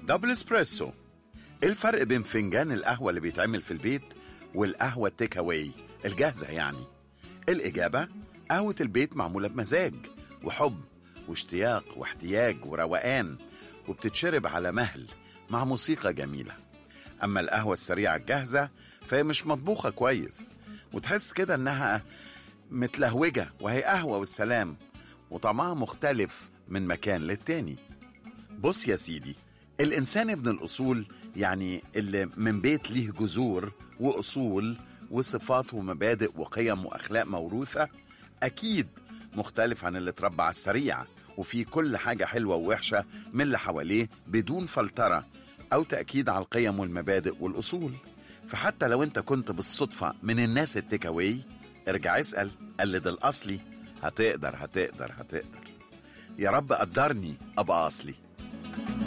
دبل اسبريسو ايه الفرق بين فنجان القهوة اللي بيتعمل في البيت والقهوة التيك اواي الجاهزة يعني الإجابة قهوة البيت معمولة بمزاج وحب واشتياق واحتياج وروقان وبتتشرب على مهل مع موسيقى جميلة أما القهوة السريعة الجاهزة فهي مش مطبوخة كويس وتحس كده إنها متلهوجة وهي قهوة والسلام وطعمها مختلف من مكان للتاني بص يا سيدي الإنسان ابن الأصول يعني اللي من بيت ليه جذور وأصول وصفات ومبادئ وقيم وأخلاق موروثة أكيد مختلف عن اللي اتربى على السريع وفي كل حاجة حلوة ووحشة من اللي حواليه بدون فلترة أو تأكيد على القيم والمبادئ والأصول فحتى لو أنت كنت بالصدفة من الناس التكاوي ارجع اسأل قلد الأصلي هتقدر هتقدر هتقدر يا رب قدرني أبقى أصلي